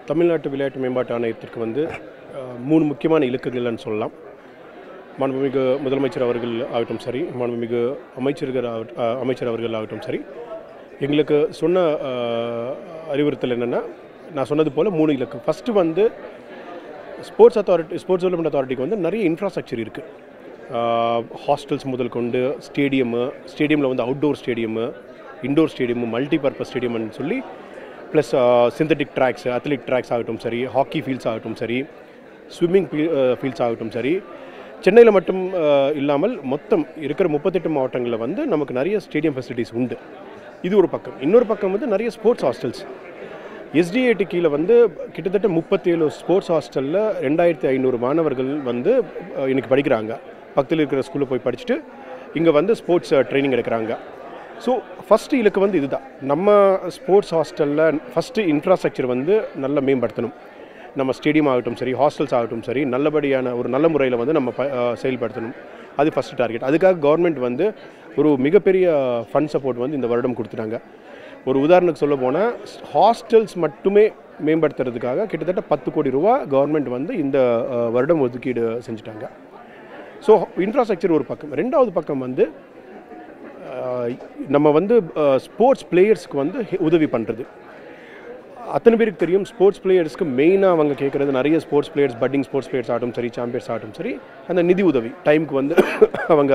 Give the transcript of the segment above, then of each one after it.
தமிழ்நாட்டு விளையாட்டு மேம்பாட்டு ஆணையத்திற்கு வந்து அஹ், மூணு முக்கியமான இலக்குகள்னு சொல்லலாம் மாண்புமிகு முதலமைச்சர் அவர்கள் ஆகட்டும் சரி மாண்புமிகு அமைச்சர்கள் ஆகட்- அஹ், அமைச்சர் அவர்கள் ஆகட்டும் சரி எங்களுக்கு சொன்ன அஹ், அறிவுறுத்தல் என்னென்னா நான் சொன்னது போல் மூணு இலக்கு ஃபஸ்ட்டு வந்து ஸ்போர்ட்ஸ் அத்தாரிட்டி ஸ்போர்ட்ஸ் டெவலப்மெண்ட் அத்தாரிட்டிக்கு வந்து நிறைய இன்ஃப்ராஸ்ட்ரக்சர் இருக்குது ஹாஸ்டல்ஸ் முதல் கொண்டு ஸ்டேடியமு ஸ்டேடியமில் வந்து outdoor stadium indoor stadium multi purpose ஸ்டேடியம்னு சொல்லி plus synthetic tracks athletic tracks ஆகட்டும் சரி ஹாக்கி ஃபீல்ட்ஸ் ஆகட்டும் சரி ஸ்விம்மிங் ஃபீல்ட்ஸ் ஆகட்டும் சரி சென்னையில் மட்டும் அஹ், இல்லாமல் மொத்தம் இருக்கிற முப்பத்தெட்டு மாவட்டங்களில் வந்து நமக்கு நிறைய ஸ்டேடியம் ஃபெசிலிட்டிஸ் உண்டு இது ஒரு பக்கம் இன்னொரு பக்கம் வந்து நிறைய ஸ்போர்ட்ஸ் ஹாஸ்டல்ஸ் எஸ்டிஏடி கீழே வந்து கிட்டத்தட்ட முப்பத்தேழு ஸ்போர்ட்ஸ் ஹாஸ்டலில் ரெண்டாயிரத்தி ஐநூறு மாணவர்கள் வந்து அஹ், இன்னைக்கு படிக்கிறாங்க பக்கத்தில் இருக்கிற ஸ்கூலில் போய் படிச்சுட்டு இங்கே வந்து ஸ்போர்ட்ஸ் ட்ரைனிங் எடுக்கிறாங்க ஸோ ஃபஸ்ட்டு இலக்கு வந்து இதுதான் நம்ம ஸ்போர்ட்ஸ் ஹாஸ்டலில் ஃபஸ்ட்டு இன்ஃப்ராஸ்ட்ரக்சர் வந்து நல்லா மேம்படுத்தணும் நம்ம ஸ்டேடியம் ஆகட்டும் சரி ஹாஸ்டல்ஸ் ஆகட்டும் சரி நல்லபடியான ஒரு நல்ல முறையில் வந்து நம்ம ப- அஹ், செயல்படுத்தணும் அது ஃபஸ்ட்டு டார்கெட் அதுக்காக கவர்மெண்ட் வந்து ஒரு மிகப்பெரிய ஃபண்ட் சப்போர்ட் வந்து இந்த வருடம் கொடுத்துட்டாங்க ஒரு உதாரணத்துக்கு சொல்ல போனால் ஹாஸ்டல்ஸ் மட்டுமே மேம்படுத்துறதுக்காக கிட்டத்தட்ட பத்து கோடி ரூபா கவர்மெண்ட் வந்து இந்த அஹ், வருடம் ஒதுக்கீடு செஞ்சுட்டாங்க ஸோ இன்ஃப்ராஸ்ட்ரக்சர் ஒரு பக்கம் ரெண்டாவது பக்கம் வந்து அஹ், நம்ம வந்து ஸ்போர்ட்ஸ் பிளேயர்ஸ்க்கு வந்து ஹெ- உதவி பண்ணுறது அத்தனை பேருக்கு தெரியும் ஸ்போர்ட்ஸ் பிளேயர்ஸ்க்கு மெயினாக அவங்க கேட்குறது நிறைய sports players budding sports players ஆகட்டும் சரி சாம்பியன்ஸ் ஆகட்டும் சரி அந்த நிதி உதவி டைமுக்கு வந்து அவங்க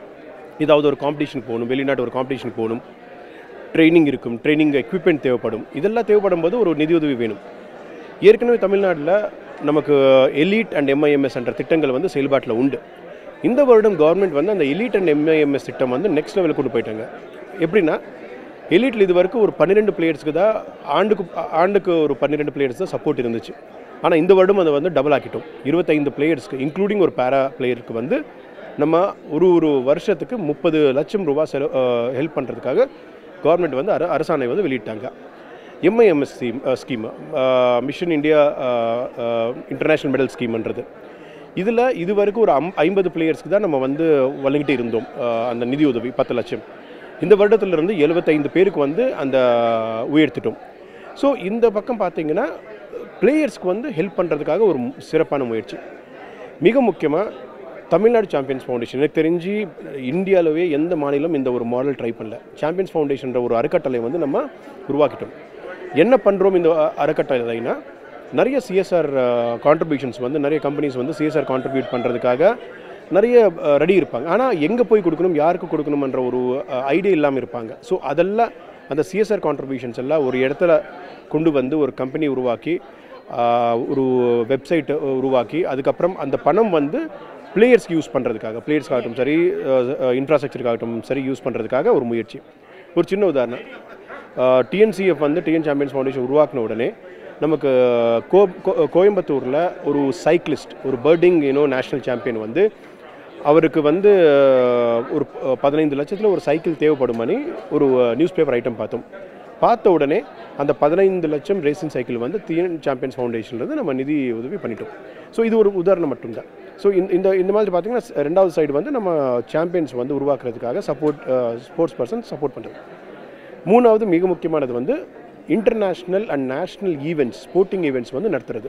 ஏதாவது ஒரு காம்படிஷனுக்கு போகணும் வெளிநாட்டு ஒரு காம்படிஷனுக்கு போகணும் ட்ரைனிங் இருக்கும் ட்ரைனிங் எக்யூப்மெண்ட் தேவைப்படும் இதெல்லாம் தேவைப்படும் போது ஒரு நிதி உதவி வேணும் ஏற்கனவே தமிழ்நாட்டில் நமக்கு எலீட் அண்ட் எம்ஐஎம்எஸ் என்ற திட்டங்கள் வந்து செயல்பாட்டில் உண்டு இந்த வருடம் கவர்மெண்ட் வந்து அந்த எலீட் அண்ட் எம்ஐஎம்எஸ் திட்டம் வந்து நெக்ஸ்ட் லெவலுக்கு கொண்டு போயிட்டாங்க எப்படின்னா எலீட்டில் இது வரைக்கும் ஒரு பன்னிரெண்டு பிளேயர்ஸ்க்கு தான் ஆண்டுக்கு ஆண்டுக்கு ஒரு பன்னிரெண்டு பிளேயர்ஸ் தான் சப்போர்ட் இருந்துச்சு ஆனால் இந்த வருடம் அதை வந்து டபுள் ஆக்கிட்டோம் இருபத்தைந்து பிளேயர்ஸ்க்கு இன்க்ளூடிங் ஒரு பேரா பிளேயருக்கு வந்து நம்ம ஒரு ஒரு வருஷத்துக்கு முப்பது லட்சம் ரூபாய் செலவு ஹெல்ப் பண்ணுறதுக்காக கவர்மெண்ட் வந்து அர அரசாணை வந்து வெளியிட்டாங்க MIMS scheme scheme mission India international medal ஸ்கீம்ன்றது இதில் இது வரைக்கும் ஒரு அம் ஐம்பது பிளேயர்ஸ்க்கு தான் நம்ம வந்து வழங்கிட்டு இருந்தோம் அஹ், அந்த நிதி உதவி பத்து லட்சம் இந்த வருடத்திலிருந்து எழுபத்தைந்து பேருக்கு வந்து அந்த உயர்த்திட்டோம் ஸோ இந்த பக்கம் பார்த்தீங்கன்னா பிளேயர்ஸ்க்கு வந்து ஹெல்ப் பண்ணுறதுக்காக ஒரு மு- சிறப்பான முயற்சி மிக முக்கியமாக தமிழ்நாடு சாம்பியன்ஸ் ஃபவுண்டேஷன் எனக்கு தெரிஞ்சு இந்தியாவிலவே எந்த மாநிலம் இந்த ஒரு மாடல் ட்ரை பண்ணல சாம்பியன்ஸ் ஃபவுண்டேஷன்ற ஒரு அறக்கட்டளை வந்து நம்ம உருவாக்கிட்டோம் என்ன பண்ணுறோம் இந்த அ- அறக்கட்டளைனா நிறைய சிஎஸ்ஆர் கான்ட்ரிபியூஷன்ஸ் வந்து நிறைய கம்பெனிஸ் வந்து சிஎஸ்ஆர் கான்ட்ரிபியூட் பண்ணுறதுக்காக நிறைய ரெடி இருப்பாங்க ஆனால் எங்கே போய் கொடுக்கணும் யாருக்கு கொடுக்கணுமன்ற ஒரு ஐடியா இல்லாமல் இருப்பாங்க ஸோ அதெல்லாம் அந்த சிஎஸ்ஆர் கான்ட்ரிபியூஷன்ஸ் எல்லாம் ஒரு இடத்துல கொண்டு வந்து ஒரு கம்பெனி உருவாக்கி ஆஹ், ஒரு வெப்சைட் உருவாக்கி அதுக்கப்புறம் அந்த பணம் வந்து பிளேயர்ஸ்க்கு யூஸ் பண்ணுறதுக்காக பிளேயர்ஸ்க்காகட்டும் சரி இன்ஃப்ராஸ்ட்ரக்சருக்காகட்டும் சரி யூஸ் பண்ணுறதுக்காக ஒரு முயற்சி ஒரு சின்ன உதாரணம் டிஎன்சிஎஃப் வந்து டிஎன் சாம்பியன்ஸ் ஃபவுண்டேஷன் உருவாக்கின உடனே நமக்கு கோ கோ- கோயம்புத்தூரில் ஒரு சைக்கிளிஸ்ட் ஒரு பர்டிங் யூனோ நேஷ்னல் சாம்பியன் வந்து அவருக்கு வந்து அஹ், ஒரு ப- பதினைந்து லட்சத்தில் ஒரு சைக்கிள் தேவைப்படுமானு ஒரு நியூஸ் பேப்பர் ஐட்டம் பார்த்தோம் பார்த்த உடனே அந்த பதினைந்து லட்சம் ரேசிங் சைக்கிள் வந்து டிஎன் சாம்பியன்ஸ் ஃபவுண்டேஷன்லேருந்து நம்ம நிதி உதவி பண்ணிட்டோம் ஸோ இது ஒரு உதாரணம் மட்டும்தான் ஸோ இந்த இந்த மாதிரி பார்த்தீங்கன்னா ஸ்- ரெண்டாவது சைடு வந்து நம்ம சாம்பியன்ஸ் வந்து உருவாக்குறதுக்காக சப்போர்ட் ஸ்போர்ட்ஸ் பர்சன் சப்போர்ட் பண்ணுறது மூணாவது மிக முக்கியமானது வந்து international and national events sporting events வந்து நடத்துறது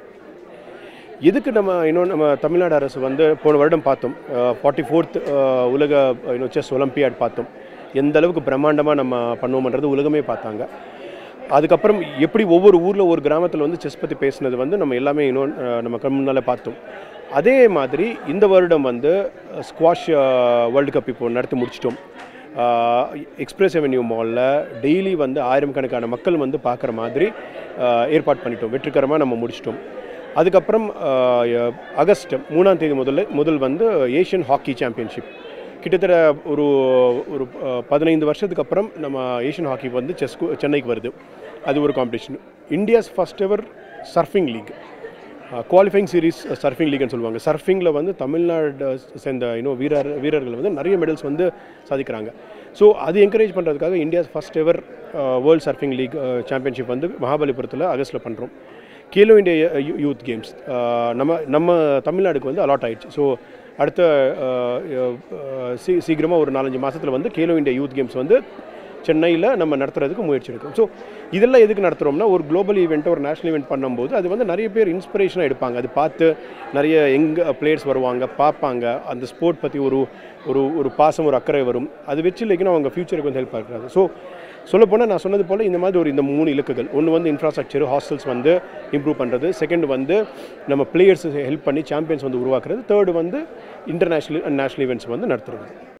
எதுக்கு நம்ம இன்னும் நம்ம தமிழ்நாடு அரசு வந்து போன வருடம் பார்த்தோம் ஃபார்ட்டி ஃபோர்த் உலக இன்னும் செஸ் ஒலிம்பியாட் பார்த்தோம் எந்த அளவுக்கு பிரம்மாண்டமாக நம்ம பண்ணுவோம்ன்றது உலகமே பார்த்தாங்க அதுக்கப்புறம் எப்படி ஒவ்வொரு ஊரில் ஒரு கிராமத்தில் வந்து செஸ் பற்றி பேசுனது வந்து நம்ம எல்லாமே இன்னும் அஹ், நம்ம கண் முன்னால் பார்த்தோம் அதே மாதிரி இந்த வருடம் வந்து ஸ்குவாஷ் வேர்ல்டு கப் இப்போ நடத்தி முடிச்சிட்டோம் எக்ஸ்பிரஸ் அவென்யூ மாலில் டெய்லி வந்து ஆயிரம் கணக்கான மக்கள் வந்து பார்க்குற மாதிரி அஹ், ஏற்பாடு பண்ணிட்டோம் வெற்றிகரமாக நம்ம முடிச்சிட்டோம் அதுக்கப்புறம் அஹ், அகஸ்ட் மூணாம் தேதி முதல்ல முதல் வந்து ஏஷியன் ஹாக்கி சாம்பியன்ஷிப் கிட்டத்தட்ட ஒரு ஒரு அஹ், பதினைந்து வருஷத்துக்கு அப்புறம் நம்ம ஏஷியன் ஹாக்கி வந்து செஸ் சென்னைக்கு வருது அது ஒரு competition India's first ever surfing league qualifying series surfing லீக்னு சொல்லுவாங்க சர்ஃபிங்கில் வந்து தமிழ்நாடு சேர்ந்த இன்னும் வீரர் வீரர்கள் வந்து நிறைய மெடல்ஸ் வந்து சாதிக்கிறாங்க ஸோ அது என்கரேஜ் பண்ணுறதுக்காக India's first ever world surfing league championship வந்து மகாபலிபுரத்தில் அகஸ்ட்டில் பண்ணுறோம் கேலோ இந்தியா யூத் கேம்ஸ் நம்ம நம்ம தமிழ்நாடுக்கு வந்து அலாட் ஆயிடுச்சு ஸோ அடுத்த அஹ், அஹ், சீ சீக்கிரமாக ஒரு நாலஞ்சு மாதத்தில் வந்து கேலோ இந்தியா யூத் கேம்ஸ் வந்து சென்னையில் நம்ம நடத்துறதுக்கு முயற்சி எடுக்கும் ஸோ இதெல்லாம் எதுக்கு நடத்துகிறோம்னா ஒரு குளோபல் ஈவெண்ட்டை ஒரு நேஷனல் ஈவெண்ட் பண்ணும்போது அது வந்து நிறைய பேர் இன்ஸ்பிரேஷனாக எடுப்பாங்க அது பார்த்து நிறைய யங் பிளேயர்ஸ் வருவாங்க பார்ப்பாங்க அந்த ஸ்போர்ட் பற்றி ஒரு ஒரு ஒரு பாசம் ஒரு அக்கறை வரும் அது வச்சு இல்லைக்குன்னா அவங்க ஃப்யூச்சருக்கு வந்து ஹெல்ப் ஆகிறாங்க ஸோ சொல்லப்போனால் நான் சொன்னது போல் இந்த மாதிரி ஒரு இந்த மூணு இலக்குகள் ஒன்று வந்து இன்ஃப்ராஸ்ட்ரக்சர் ஹாஸ்டல்ஸ் வந்து இம்ப்ரூவ் பண்ணுறது செகண்ட் வந்து நம்ம பிளேயர்ஸ் ஹெல்ப் பண்ணி சாம்பியன்ஸ் வந்து உருவாக்குறது தேர்டு வந்து இன்டர்நேஷ்னல் அண்ட் நேஷனல் ஈவெண்ட்ஸ் வந்து நடத்துறது